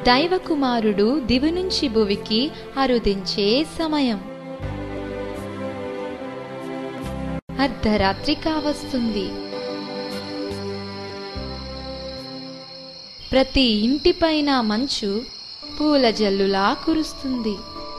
దైవకుమారుడు దివి నుంచి భువికి అరుదించే సమయం అర్ధరాత్రి కావస్తుంది ప్రతి ఇంటిపైన మంచు పూల జల్లులా కురుస్తుంది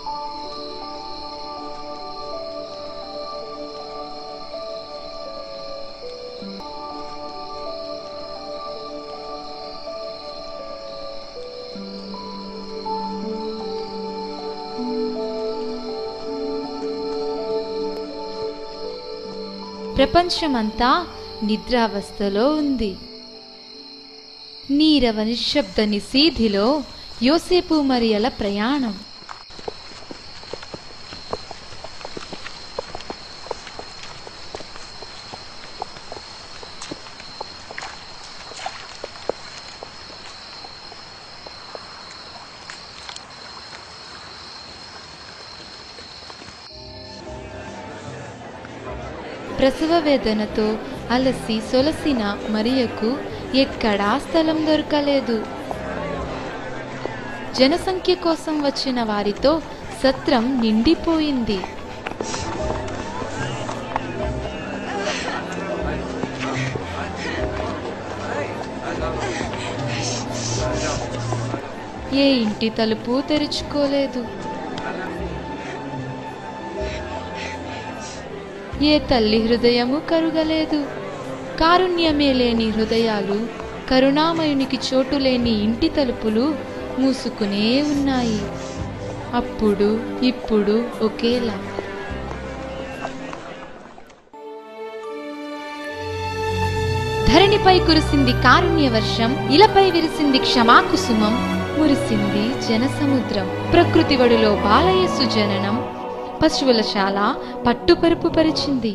ప్రపంచమంతా నిద్రావస్థలో ఉంది నీరవ నిశ్శబ్ద నిశీధిలో యోసేపు మరియల ప్రయాణం ప్రసవ వేదనతో అలసి సొలసిన మరియకు ఎక్కడా స్థలం దొరకలేదు జనసంఖ్య కోసం వచ్చిన వారితో సత్రం నిండిపోయింది ఏ ఇంటి తలుపు తెరుచుకోలేదు ఏ తల్లి హృదయము కరుగలేదు కారుణ్యమే లేని హృదయాలు కరుణామయునికి చోటు లేని ఇంటి తలుపులు మూసుకునే ఉన్నాయి అప్పుడు ఇప్పుడు ఒకేలా ధరణిపై కురిసింది కారుణ్య వర్షం ఇలపై విరిసింది క్షమాకుసుమం మురిసింది జనసముద్రం ప్రకృతి వడిలో బాలయేసు జననం పశువుల శాల పట్టుపరుపు పరిచింది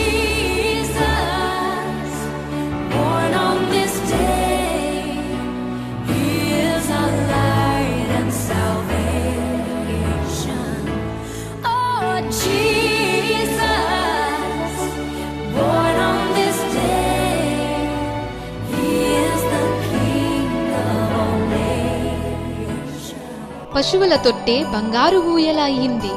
Jesus, born on this day, He is our light and salvation. Oh, Jesus, born on this day, He is the King of all nations. పశువుల తొట్టే బంగారు ఊయల అయింది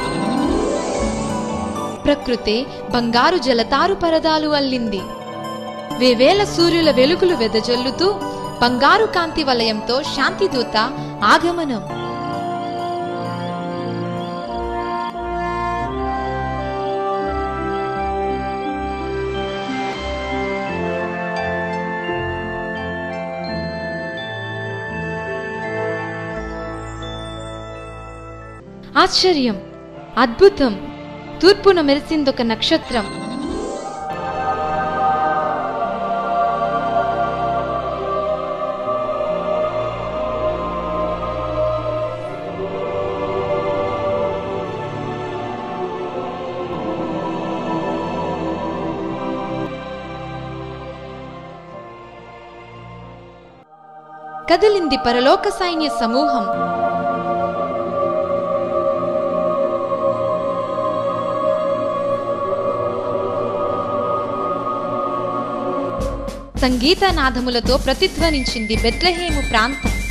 ప్రకృతే బంగారు జలతారు పరదాలు అల్లింది వేవేల సూర్యుల వెలుగులు వెదజల్లుతూ బంగారు కాంతి వలయంతో శాంతిదూత ఆగమనం ఆశ్చర్యం అద్భుతం తూర్పున మెరిసిందొక నక్షత్రం కదిలింది పరలోక సైన్య సమూహం సంగీత నాదములతో ప్రతిధ్వనించింది బెత్లహేము ప్రాంతం